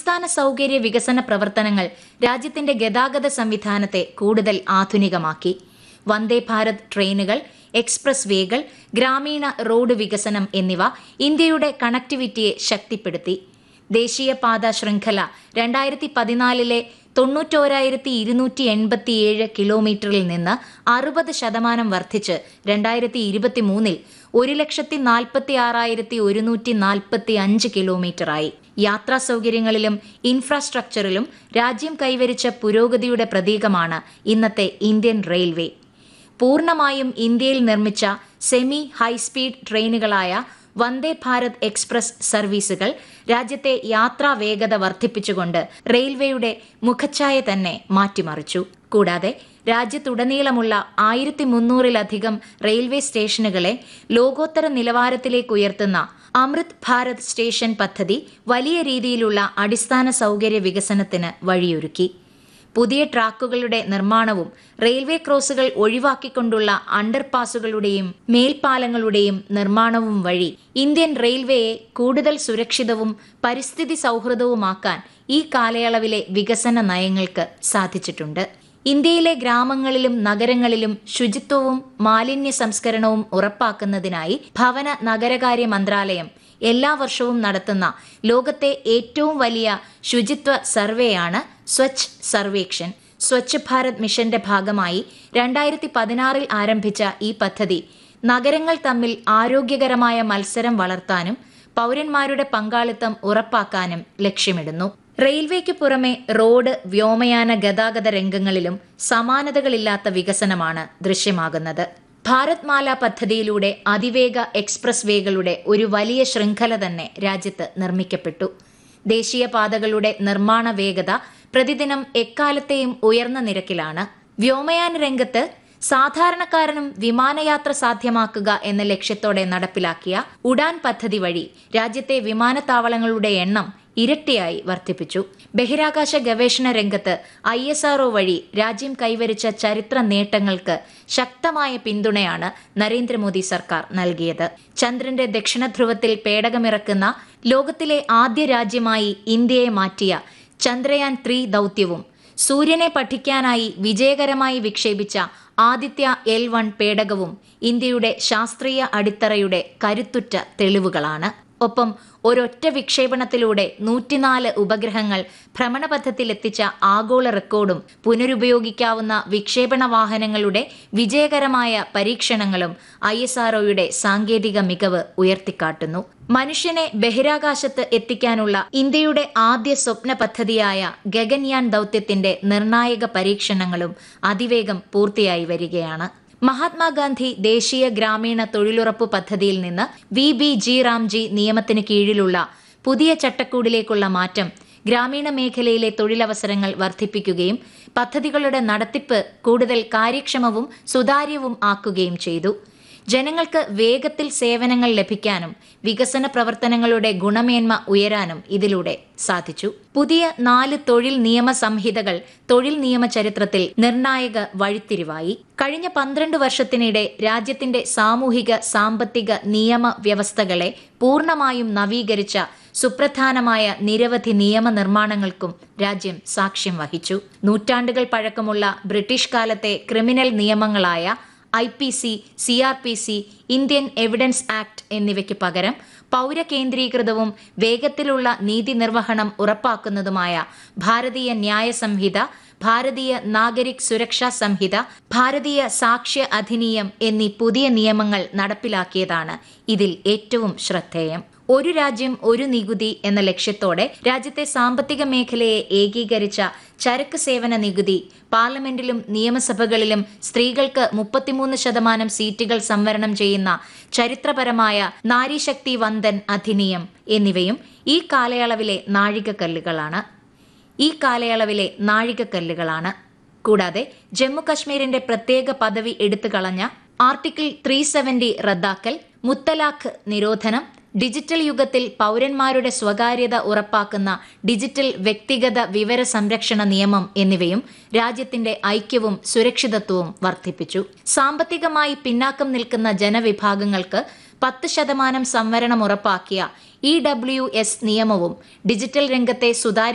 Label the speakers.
Speaker 1: അടിസ്ഥാന സൗകര്യ വികസന പ്രവർത്തനങ്ങൾ രാജ്യത്തിന്റെ ഗതാഗത സംവിധാനത്തെ കൂടുതൽ ആധുനികമാക്കി വന്ദേ ഭാരത് ട്രെയിനുകൾ എക്സ്പ്രസ് വേകൾ ഗ്രാമീണ റോഡ് വികസനം എന്നിവ ഇന്ത്യയുടെ കണക്ടിവിറ്റിയെ ശക്തിപ്പെടുത്തി ദേശീയപാത ശൃംഖല രണ്ടായിരത്തി പതിനാലിലെ തൊണ്ണൂറ്റോരായിരത്തി ഇരുന്നൂറ്റി എൺപത്തിയേഴ് കിലോമീറ്ററിൽ നിന്ന് അറുപത് ശതമാനം വർദ്ധിച്ച് രണ്ടായിരത്തി ഇരുപത്തി മൂന്നിൽ ഒരു ലക്ഷത്തി നാൽപ്പത്തി ആറായിരത്തി ഒരുന്നൂറ്റി നാൽപ്പത്തി അഞ്ച് കിലോമീറ്ററായി യാത്രാ സൗകര്യങ്ങളിലും ഇൻഫ്രാസ്ട്രക്ചറിലും രാജ്യം കൈവരിച്ച പുരോഗതിയുടെ പ്രതീകമാണ് ഇന്നത്തെ ഇന്ത്യൻ റെയിൽവേ പൂർണ്ണമായും ഇന്ത്യയിൽ നിർമ്മിച്ച സെമി ഹൈസ്പീഡ് ട്രെയിനുകളായ വന്ദേ ഭാരത് എക്സ്പ്രസ് സർവീസുകൾ രാജ്യത്തെ യാത്രാ വേഗത വർദ്ധിപ്പിച്ചുകൊണ്ട് റെയിൽവേയുടെ മുഖച്ഛായ തന്നെ മാറ്റിമറിച്ചു കൂടാതെ രാജ്യത്തുടനീളമുള്ള ആയിരത്തി മുന്നൂറിലധികം റെയിൽവേ സ്റ്റേഷനുകളെ ലോകോത്തര നിലവാരത്തിലേക്ക് ഉയർത്തുന്ന അമൃത് ഭാരത് സ്റ്റേഷൻ പദ്ധതി വലിയ രീതിയിലുള്ള അടിസ്ഥാന സൗകര്യ വികസനത്തിന് വഴിയൊരുക്കി പുതിയ ട്രാക്കുകളുടെ നിർമ്മാണവും റെയിൽവേ ക്രോസുകൾ ഒഴിവാക്കിക്കൊണ്ടുള്ള അണ്ടർപാസുകളുടെയും മേൽപ്പാലങ്ങളുടെയും നിർമ്മാണവും വഴി ഇന്ത്യൻ റെയിൽവേയെ കൂടുതൽ സുരക്ഷിതവും പരിസ്ഥിതി സൗഹൃദവുമാക്കാൻ ഈ കാലയളവിലെ വികസന നയങ്ങൾക്ക് സാധിച്ചിട്ടുണ്ട് ഇന്ത്യയിലെ ഗ്രാമങ്ങളിലും നഗരങ്ങളിലും ശുചിത്വവും മാലിന്യ സംസ്കരണവും ഉറപ്പാക്കുന്നതിനായി ഭവന നഗരകാര്യ മന്ത്രാലയം എല്ലാ വർഷവും നടത്തുന്ന ലോകത്തെ ഏറ്റവും വലിയ ശുചിത്വ സർവേയാണ് സ്വച്ഛ് സർവേക്ഷൻ സ്വച്ഛ് ഭാരത് മിഷന്റെ ഭാഗമായി രണ്ടായിരത്തി പതിനാറിൽ ആരംഭിച്ച ഈ പദ്ധതി നഗരങ്ങൾ തമ്മിൽ ആരോഗ്യകരമായ മത്സരം വളർത്താനും പൗരന്മാരുടെ പങ്കാളിത്തം ഉറപ്പാക്കാനും ലക്ഷ്യമിടുന്നു റെയിൽവേക്ക് പുറമെ റോഡ് വ്യോമയാന ഗതാഗത രംഗങ്ങളിലും സമാനതകളില്ലാത്ത വികസനമാണ് ദൃശ്യമാകുന്നത് ഭാരത് മാല പദ്ധതിയിലൂടെ അതിവേഗ എക്സ്പ്രസ് വേകളുടെ ഒരു വലിയ ശൃംഖല തന്നെ രാജ്യത്ത് നിർമ്മിക്കപ്പെട്ടു ദേശീയപാതകളുടെ നിർമ്മാണ വേഗത പ്രതിദിനം എക്കാലത്തെയും ഉയർന്ന നിരക്കിലാണ് വ്യോമയാന രംഗത്ത് സാധാരണക്കാരനും വിമാനയാത്ര സാധ്യമാക്കുക എന്ന ലക്ഷ്യത്തോടെ നടപ്പിലാക്കിയ ഉഡാൻ പദ്ധതി വഴി രാജ്യത്തെ വിമാനത്താവളങ്ങളുടെ എണ്ണം ഇരട്ടിയായി വർദ്ധിപ്പിച്ചു ബഹിരാകാശ ഗവേഷണ രംഗത്ത് ഐ എസ് ആർഒ വഴി രാജ്യം കൈവരിച്ച ചരിത്ര നേട്ടങ്ങൾക്ക് ശക്തമായ പിന്തുണയാണ് നരേന്ദ്രമോദി സർക്കാർ നൽകിയത് ചന്ദ്രന്റെ ദക്ഷിണ ധ്രുവത്തിൽ പേടകമിറക്കുന്ന ലോകത്തിലെ ആദ്യ രാജ്യമായി ഇന്ത്യയെ മാറ്റിയ ചന്ദ്രയാൻ ത്രീ ദൗത്യവും സൂര്യനെ പഠിക്കാനായി വിജയകരമായി വിക്ഷേപിച്ച ആദിത്യ എൽ വൺ പേടകവും ഇന്ത്യയുടെ ശാസ്ത്രീയ അടിത്തറയുടെ കരുത്തുറ്റ തെളിവുകളാണ് ഒപ്പം ഒരൊറ്റ വിക്ഷേപണത്തിലൂടെ നൂറ്റിനാല് ഉപഗ്രഹങ്ങൾ ഭ്രമണപഥത്തിലെത്തിച്ച ആഗോള റെക്കോർഡും പുനരുപയോഗിക്കാവുന്ന വിക്ഷേപണ വാഹനങ്ങളുടെ വിജയകരമായ പരീക്ഷണങ്ങളും ഐ എസ് ആർഒയുടെ സാങ്കേതിക മികവ് ഉയർത്തിക്കാട്ടുന്നു മനുഷ്യനെ ബഹിരാകാശത്ത് എത്തിക്കാനുള്ള ഇന്ത്യയുടെ ആദ്യ സ്വപ്ന പദ്ധതിയായ ഗഗൻയാൻ ദൗത്യത്തിന്റെ നിർണായക പരീക്ഷണങ്ങളും അതിവേഗം പൂർത്തിയായി വരികയാണ് മഹാത്മാഗാന്ധി ദേശീയ ഗ്രാമീണ തൊഴിലുറപ്പ് പദ്ധതിയിൽ നിന്ന് വി ബി ജി റാംജി നിയമത്തിന് കീഴിലുള്ള പുതിയ ചട്ടക്കൂടിലേക്കുള്ള മാറ്റം ഗ്രാമീണ മേഖലയിലെ തൊഴിലവസരങ്ങൾ വർദ്ധിപ്പിക്കുകയും പദ്ധതികളുടെ നടത്തിപ്പ് കൂടുതൽ കാര്യക്ഷമവും സുതാര്യവും ആക്കുകയും ചെയ്തു ജനങ്ങൾക്ക് വേഗത്തിൽ സേവനങ്ങൾ ലഭിക്കാനും വികസന പ്രവർത്തനങ്ങളുടെ ഗുണമേന്മ ഉയരാനും ഇതിലൂടെ സാധിച്ചു പുതിയ നാല് തൊഴിൽ നിയമ സംഹിതകൾ തൊഴിൽ നിയമ ചരിത്രത്തിൽ നിർണായക വഴിത്തിരിവായി കഴിഞ്ഞ പന്ത്രണ്ട് വർഷത്തിനിടെ രാജ്യത്തിന്റെ സാമൂഹിക സാമ്പത്തിക നിയമ വ്യവസ്ഥകളെ പൂർണ്ണമായും നവീകരിച്ച സുപ്രധാനമായ നിരവധി നിയമനിർമ്മാണങ്ങൾക്കും രാജ്യം സാക്ഷ്യം വഹിച്ചു നൂറ്റാണ്ടുകൾ പഴക്കമുള്ള ബ്രിട്ടീഷ് കാലത്തെ ക്രിമിനൽ നിയമങ്ങളായ I P C C R P C Indian evidence act എന്നിവയ്ക്ക് പകരം പൗരകേന്ദ്രീകൃതവും വേഗത്തിലുള്ള നീതി നിർവഹണം ഉറപ്പാക്കുന്നതുമായ ഭാരതീയ ന്യായ സംഹിത ഭാരതീയ നാഗരിക് സുരക്ഷാ സംഹിത ഭാരതീയ സാക്ഷ്യ അധിനിയം എന്നീ പുതിയ നിയമങ്ങൾ നടപ്പിലാക്കിയതാണ് ഇതിൽ ഏറ്റവും ശ്രദ്ധേയം ഒരു രാജ്യം ഒരു നികുതി എന്ന ലക്ഷ്യത്തോടെ രാജ്യത്തെ സാമ്പത്തിക മേഖലയെ ഏകീകരിച്ച ചരക്ക് സേവന നികുതി പാർലമെന്റിലും നിയമസഭകളിലും സ്ത്രീകൾക്ക് മുപ്പത്തിമൂന്ന് ശതമാനം സീറ്റുകൾ സംവരണം ചെയ്യുന്ന ചരിത്രപരമായ നാരീശക്തി വന്ദൻ അധിനിയം എന്നിവയും ഈ കാലയളവിലെ നാഴികക്കല്ലുകളാണ് ഈ കാലയളവിലെ നാഴികക്കല്ലുകളാണ് കൂടാതെ ജമ്മു കശ്മീരിന്റെ പ്രത്യേക പദവി എടുത്തു കളഞ്ഞ ആർട്ടിക്കിൾ ത്രീ സെവന്റി റദ്ദാക്കൽ മുത്തലാഖ് നിരോധനം ഡിജിറ്റൽ യുഗത്തിൽ പൗരന്മാരുടെ സ്വകാര്യത ഉറപ്പാക്കുന്ന ഡിജിറ്റൽ വ്യക്തിഗത വിവര സംരക്ഷണ നിയമം എന്നിവയും രാജ്യത്തിന്റെ ഐക്യവും സുരക്ഷിതത്വവും വർദ്ധിപ്പിച്ചു സാമ്പത്തികമായി പിന്നാക്കം നിൽക്കുന്ന ജനവിഭാഗങ്ങൾക്ക് പത്ത് ശതമാനം സംവരണം ഉറപ്പാക്കിയ ഇ ഡബ്ല്യു എസ് നിയമവും ഡിജിറ്റൽ രംഗത്തെ സുതാര്യ